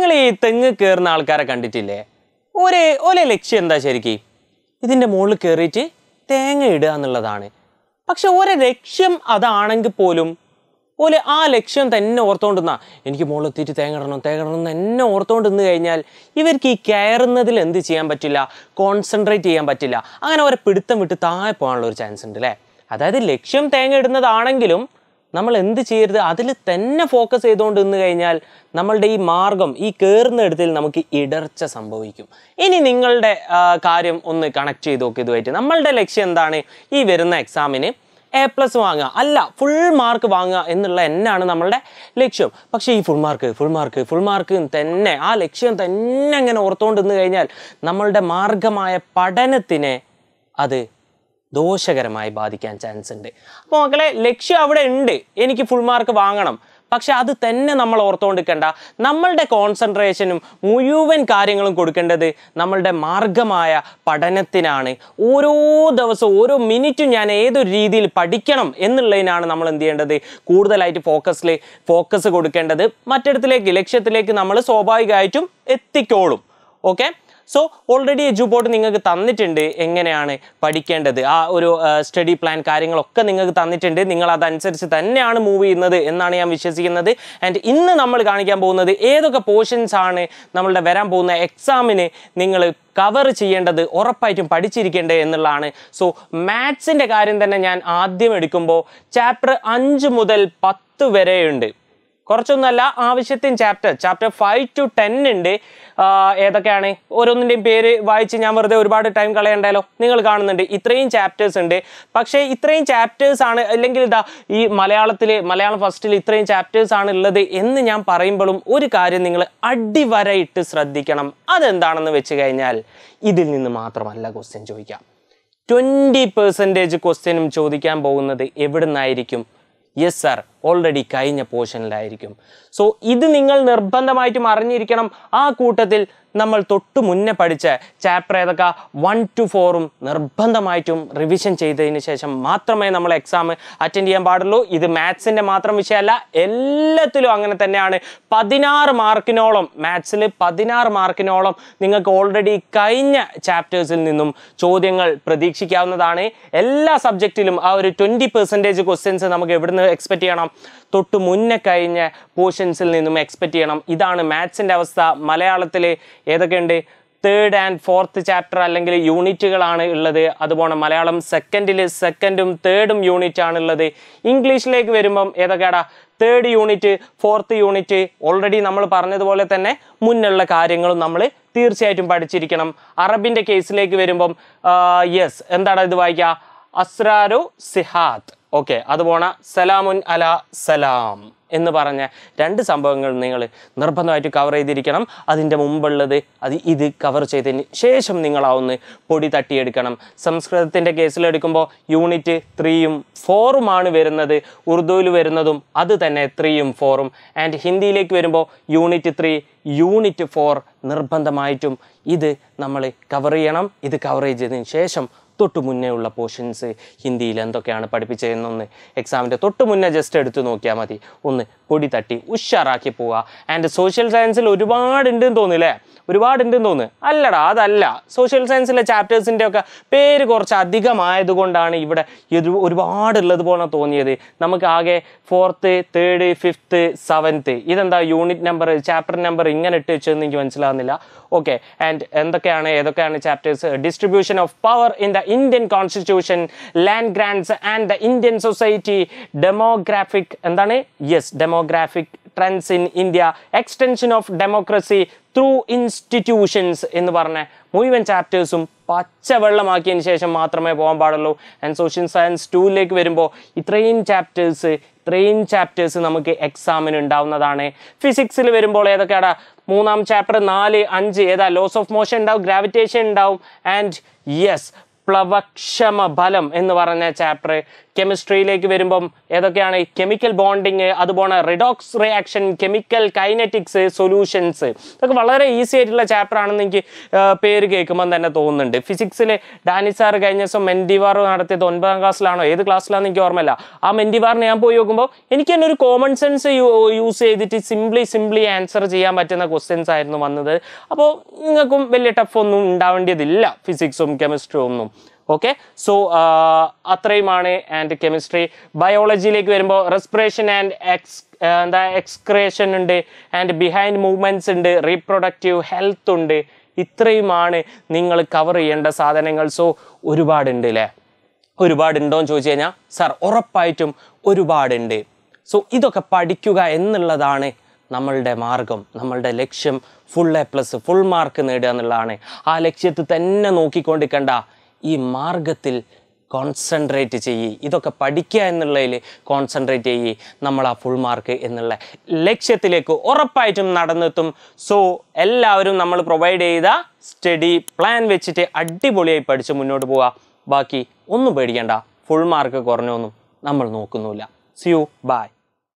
നിങ്ങൾ ഈ തെങ്ങ് കയറുന്ന ആൾക്കാരെ കണ്ടിട്ടില്ലേ ഒരേ ഒരേ ലക്ഷ്യം എന്താ ശരിക്കും ഇതിൻ്റെ മുകളിൽ കയറിയിട്ട് തേങ്ങ ഇടുക എന്നുള്ളതാണ് പക്ഷെ ഒരേ ലക്ഷ്യം അതാണെങ്കിൽ പോലും ഓല് ആ ലക്ഷ്യം തന്നെ ഓർത്തോണ്ടിരുന്ന എനിക്ക് മുകളിലെത്തിയിട്ട് തേങ്ങ ഇടണം തേങ്ങ ഇടണം എന്ന് എന്നെ ഓർത്തോണ്ട് നിന്ന് കഴിഞ്ഞാൽ ഇവർക്ക് ഈ കയറുന്നതിൽ എന്ത് ചെയ്യാൻ പറ്റില്ല കോൺസെൻട്രേറ്റ് ചെയ്യാൻ പറ്റില്ല അങ്ങനെ അവരെ പിടുത്തം വിട്ട് താഴെ പോകാനുള്ള ഒരു ചാൻസ് ഉണ്ട് അല്ലേ അതായത് ലക്ഷ്യം തേങ്ങ ഇടുന്നതാണെങ്കിലും നമ്മൾ എന്ത് ചെയ്യരുത് അതിൽ തന്നെ ഫോക്കസ് ചെയ്തുകൊണ്ട് നിന്ന് കഴിഞ്ഞാൽ നമ്മളുടെ ഈ മാർഗം ഈ കയറുന്ന ഇടത്തിൽ നമുക്ക് ഇടർച്ച സംഭവിക്കും ഇനി നിങ്ങളുടെ ആ, കാര്യം ഒന്ന് കണക്ട് ചെയ്ത് നോക്കി ഇതുമായിട്ട് നമ്മളുടെ ലക്ഷ്യം എന്താണ് ഈ വരുന്ന എക്സാമിന് എ പ്ലസ് വാങ്ങുക അല്ല ഫുൾ മാർക്ക് വാങ്ങുക എന്നുള്ള എന്നാണ് നമ്മളുടെ ലക്ഷ്യം പക്ഷേ ഈ full mark full mark full mark തന്നെ ആ ലക്ഷ്യം തന്നെ അങ്ങനെ ഓർത്തുകൊണ്ട് നിന്ന് കഴിഞ്ഞാൽ നമ്മളുടെ മാർഗമായ പഠനത്തിനെ അത് ദോഷകരമായി ബാധിക്കാൻ ചാൻസ് ഉണ്ട് അപ്പോൾ മക്കളെ ലക്ഷ്യം അവിടെ ഉണ്ട് എനിക്ക് ഫുൾ മാർക്ക് വാങ്ങണം പക്ഷെ അത് തന്നെ നമ്മൾ ഓർത്തുകൊണ്ടിരിക്കേണ്ട നമ്മളുടെ കോൺസെൻട്രേഷനും മുഴുവൻ കാര്യങ്ങളും കൊടുക്കേണ്ടത് നമ്മളുടെ മാർഗമായ പഠനത്തിനാണ് ഓരോ ദിവസവും ഓരോ മിനിറ്റും ഞാൻ ഏതൊരു രീതിയിൽ പഠിക്കണം എന്നുള്ളതിനാണ് നമ്മൾ എന്ത് ചെയ്യേണ്ടത് കൂടുതലായിട്ട് ഫോക്കസിൽ ഫോക്കസ് കൊടുക്കേണ്ടത് മറ്റിടത്തിലേക്ക് ലക്ഷ്യത്തിലേക്ക് നമ്മൾ സ്വാഭാവികമായിട്ടും എത്തിക്കോളും ഓക്കെ സോ ഓൾറെഡി എജുബോർഡ് നിങ്ങൾക്ക് തന്നിട്ടുണ്ട് എങ്ങനെയാണ് പഠിക്കേണ്ടത് ആ ഒരു സ്റ്റഡി പ്ലാൻ കാര്യങ്ങളൊക്കെ നിങ്ങൾക്ക് തന്നിട്ടുണ്ട് നിങ്ങൾ അതനുസരിച്ച് തന്നെയാണ് മൂവ് ചെയ്യുന്നത് എന്നാണ് ഞാൻ വിശ്വസിക്കുന്നത് ആൻഡ് ഇന്ന് നമ്മൾ കാണിക്കാൻ പോകുന്നത് ഏതൊക്കെ പോർഷൻസ് ആണ് നമ്മളുടെ വരാൻ പോകുന്ന എക്സാമിന് നിങ്ങൾ കവർ ചെയ്യേണ്ടത് ഉറപ്പായിട്ടും പഠിച്ചിരിക്കേണ്ടത് എന്നുള്ളതാണ് സോ മാത്സിൻ്റെ കാര്യം തന്നെ ഞാൻ ആദ്യം എടുക്കുമ്പോൾ ചാപ്റ്റർ അഞ്ച് മുതൽ പത്ത് വരെയുണ്ട് കുറച്ചൊന്നുമല്ല ആവശ്യത്തിന് chapter chapter five to ten ഉണ്ട് ആ, ഏതൊക്കെയാണ് ഓരോന്നിൻ്റെയും പേര് വായിച്ച് ഞാൻ വെറുതെ ഒരുപാട് ടൈം കളയണ്ടല്ലോ നിങ്ങൾ കാണുന്നുണ്ട് ഇത്രയും ചാപ്റ്റേഴ്സ് ഉണ്ട് പക്ഷേ ഇത്രയും ചാപ്റ്റേഴ്സ് ആണ് അല്ലെങ്കിൽ ഇതാ ഈ മലയാളത്തിൽ മലയാളം ഫസ്റ്റിൽ ഇത്രയും ചാപ്റ്റേഴ്സ് ആണ് ഉള്ളത് എന്ന് ഞാൻ പറയുമ്പോഴും ഒരു കാര്യം നിങ്ങൾ അടിവരയിട്ട് ശ്രദ്ധിക്കണം അതെന്താണെന്ന് വെച്ച് കഴിഞ്ഞാൽ ഇതിൽ നിന്ന് മാത്രമല്ല ക്വസ്റ്റ്യൻ ചോദിക്കാം ട്വൻറ്റി പെർസെൻറ്റേജ് ക്വസ്റ്റ്യനും ചോദിക്കാൻ പോകുന്നത് എവിടെ നിന്നായിരിക്കും യെസ് സാർ ഓൾറെഡി കഴിഞ്ഞ പോർഷനിലായിരിക്കും സോ ഇത് നിങ്ങൾ നിർബന്ധമായിട്ടും അറിഞ്ഞിരിക്കണം ആ കൂട്ടത്തിൽ നമ്മൾ തൊട്ട് മുന്നേ പഠിച്ച ചാപ്റ്റർ ഏതൊക്കെ വൺ ടു ഫോറും നിർബന്ധമായിട്ടും റിവിഷൻ ചെയ്തതിന് ശേഷം മാത്രമേ നമ്മൾ എക്സാം അറ്റൻഡ് ചെയ്യാൻ പാടുള്ളൂ ഇത് മാത്സിൻ്റെ മാത്രം വിഷയമല്ല എല്ലാത്തിലും അങ്ങനെ തന്നെയാണ് പതിനാറ് മാർക്കിനോളം മാത്സിൽ പതിനാറ് മാർക്കിനോളം നിങ്ങൾക്ക് ഓൾറെഡി കഴിഞ്ഞ ചാപ്റ്റേഴ്സിൽ നിന്നും ചോദ്യങ്ങൾ പ്രതീക്ഷിക്കാവുന്നതാണ് എല്ലാ സബ്ജക്റ്റിലും ആ ഒരു ട്വൻറ്റി പെർസെൻറ്റേജ് ക്വസ്റ്റ്യൻസ് നമുക്ക് എവിടുന്ന് എക്സ്പെക്ട് ചെയ്യണം തൊട്ട് മുന്നേ കഴിഞ്ഞ പോർഷൻസിൽ നിന്നും എക്സ്പെക്ട് ചെയ്യണം ഇതാണ് മാത്സിൻ്റെ അവസ്ഥ മലയാളത്തിൽ ഏതൊക്കെയുണ്ട് തേർഡ് ആൻഡ് ഫോർത്ത് ചാപ്റ്റർ അല്ലെങ്കിൽ യൂണിറ്റുകളാണ് ഉള്ളത് അതുപോലെ മലയാളം സെക്കൻഡിൽ സെക്കൻഡും തേർഡും യൂണിറ്റ് ആണ് ഉള്ളത് ഇംഗ്ലീഷിലേക്ക് വരുമ്പം ഏതൊക്കെയാടാ third unit fourth unit already നമ്മൾ പറഞ്ഞതുപോലെ തന്നെ മുന്നുള്ള കാര്യങ്ങളും നമ്മൾ തീർച്ചയായിട്ടും പഠിച്ചിരിക്കണം അറബിൻ്റെ കേസിലേക്ക് വരുമ്പം യെസ് എന്താണ് ഇത് വായിക്കുക അസ്രാരു സിഹാത്ത് ഓക്കെ അതുപോണ സലാമുൻ അല സലാം എന്ന് പറഞ്ഞ രണ്ട് സംഭവങ്ങൾ നിങ്ങൾ നിർബന്ധമായിട്ട് കവർ ചെയ്തിരിക്കണം അതിൻ്റെ മുമ്പുള്ളത് അത് ഇത് കവർ ചെയ്തതിന് ശേഷം നിങ്ങൾ ആ ഒന്ന് പൊടി തട്ടിയെടുക്കണം സംസ്കൃതത്തിൻ്റെ കേസിലെടുക്കുമ്പോൾ യൂണിറ്റ് ത്രീയും ഫോറുമാണ് വരുന്നത് ഉറുദുവിൽ വരുന്നതും അത് തന്നെ ത്രീയും ഫോറും ആൻഡ് ഹിന്ദിയിലേക്ക് വരുമ്പോൾ യൂണിറ്റ് ത്രീ യൂണിറ്റ് ഫോർ നിർബന്ധമായിട്ടും ഇത് നമ്മൾ കവർ ചെയ്യണം ഇത് കവർ ചെയ്തതിന് ശേഷം തൊട്ട് മുന്നേ ഉള്ള പോർഷൻസ് ഹിന്ദിയിൽ എന്തൊക്കെയാണ് പഠിപ്പിച്ചതെന്നൊന്ന് എക്സാമിൻ്റെ തൊട്ട് മുന്നേ ജസ്റ്റ് എടുത്ത് നോക്കിയാൽ മതി ഒന്ന് പൊടി തട്ടി ഉഷാറാക്കി പോവുക ആൻഡ് സോഷ്യൽ സയൻസിൽ ഒരുപാടുണ്ടെന്ന് തോന്നില്ലേ ഒരുപാടുണ്ടെന്ന് തോന്നുന്നു അല്ലടാ അതല്ല സോഷ്യൽ സയൻസിലെ ചാപ്റ്റേഴ്സിൻ്റെ ഒക്കെ പേര് കുറച്ച് അധികമായതുകൊണ്ടാണ് ഇവിടെ ഇത് ഒരുപാടുള്ളത് പോലെ തോന്നിയത് നമുക്ക് ആകെ ഫോർത്ത് തേർഡ് ഫിഫ്ത്ത് സെവൻത്ത് ഇതെന്താ യൂണിറ്റ് നമ്പർ ചാപ്റ്റർ നമ്പർ ഇങ്ങനെ ഇട്ട് വെച്ചതെന്ന് എനിക്ക് മനസ്സിലാവുന്നില്ല ഓക്കെ ആൻഡ് എന്തൊക്കെയാണ് ഏതൊക്കെയാണ് chapters distribution of power in the Indian constitution land grants and the Indian society demographic എന്താണ് yes demographic trends in India extension of democracy through institutions എന്ന് പറഞ്ഞ മുഴുവൻ ചാപ്റ്റേഴ്സും പച്ചവെള്ളമാക്കിയതിന് ശേഷം മാത്രമേ പോകാൻ പാടുള്ളൂ ആൻഡ് സോഷ്യൽ സയൻസ് ടൂവിലേക്ക് വരുമ്പോൾ ഇത്രയും ചാപ്റ്റേഴ്സ് ഇത്രയും ചാപ്റ്റേഴ്സ് നമുക്ക് എക്സാമിന് ഉണ്ടാവുന്നതാണ് ഫിസിക്സിൽ വരുമ്പോൾ ഏതൊക്കെയാണ് മൂന്നാം ചാപ്റ്റർ നാല് അഞ്ച് ഏതാ ലോസ് ഓഫ് മോഷൻ ഉണ്ടാവും ഗ്രാവിറ്റേഷൻ ഉണ്ടാവും ആൻഡ് യെസ് പ്ലവക്ഷമ ബലം എന്ന് പറഞ്ഞ ചാപ്റ്റർ കെമിസ്ട്രിയിലേക്ക് വരുമ്പം ഏതൊക്കെയാണ് കെമിക്കൽ ബോണ്ടിങ് അതുപോലെ redox reaction chemical kinetics solutions ഇതൊക്കെ വളരെ ഈസി ആയിട്ടുള്ള ചാപ്റ്റർ ആണെന്ന് എനിക്ക് ആ, പേര് കേൾക്കുമ്പോൾ തന്നെ തോന്നുന്നുണ്ട് ഫിസിക്സിൽ ഡാനി സാർ കഴിഞ്ഞ ദിവസം മെൻഡിവാർ നടത്തിയത് ഒൻപതാം ക്ലാസ്സിലാണോ ഏത് ക്ലാസ്സിലാണെന്ന് എനിക്ക് ഓർമ്മയില്ല ആ മെൻഡിവാറിന് ഞാൻ പോയി നോക്കുമ്പോൾ എനിക്ക് തന്നെ ഒരു കോമൺ സെൻസ് യൂസ് ചെയ്തിട്ട് സിംപ്ലി സിംപ്ലി ആൻസർ ചെയ്യാൻ പറ്റുന്ന ക്വസ്റ്റ്യൻസ് ആയിരുന്നു വന്നത് അപ്പോൾ നിങ്ങൾക്കും വലിയ ടഫ് ഒന്നും ഉണ്ടാവേണ്ടതില്ല ഫിസിക്സും കെമിസ്ട്രിയും ഒന്നും ഓക്കെ സോ അത്രയുമാണ് ആൻഡ് കെമിസ്ട്രി ബയോളജിയിലേക്ക് വരുമ്പോൾ റെസ്പിറേഷൻ ആൻഡ് എക്സ് എന്താ എക്സ്ക്രേഷൻ ഉണ്ട് ആൻഡ് ബിഹൈൻഡ് മൂവ്മെൻറ്റ്സ് ഉണ്ട് റീപ്രൊഡക്റ്റീവ് ഹെൽത്ത് ഉണ്ട് ഇത്രയുമാണ് നിങ്ങൾ കവർ ചെയ്യേണ്ട സാധനങ്ങൾ സോ ഒരുപാടുണ്ട് അല്ലേ ഒരുപാടുണ്ടോ എന്ന് ചോദിച്ചു കഴിഞ്ഞാൽ സാർ ഉറപ്പായിട്ടും ഒരുപാടുണ്ട് സോ ഇതൊക്കെ പഠിക്കുക എന്നുള്ളതാണ് നമ്മളുടെ മാർഗം നമ്മളുടെ ലക്ഷ്യം full A plus full mark നേടുക എന്നുള്ളതാണ് ആ ലക്ഷ്യത്തിൽ തന്നെ നോക്കിക്കൊണ്ടിരിക്കണ്ട ഈ മാർഗത്തിൽ കോൺസെൻട്രേറ്റ് ചെയ്യ് ഇതൊക്കെ പഠിക്കുക എന്നുള്ളതിൽ കോൺസെൻട്രേറ്റ് ചെയ്യ് നമ്മൾ ആ ഫുൾ മാർക്ക് എന്നുള്ള ലക്ഷ്യത്തിലേക്ക് ഉറപ്പായിട്ടും നടന്നെത്തും സോ എല്ലാവരും നമ്മൾ പ്രൊവൈഡ് ചെയ്ത സ്റ്റഡി പ്ലാൻ വെച്ചിട്ട് അടിപൊളിയായി പഠിച്ച് മുന്നോട്ട് പോവുക ബാക്കി ഒന്നും പേടിക്കേണ്ട ഫുൾ മാർക്ക് കുറഞ്ഞൊന്നും നമ്മൾ നോക്കുന്നില്ല സി യു ബൈ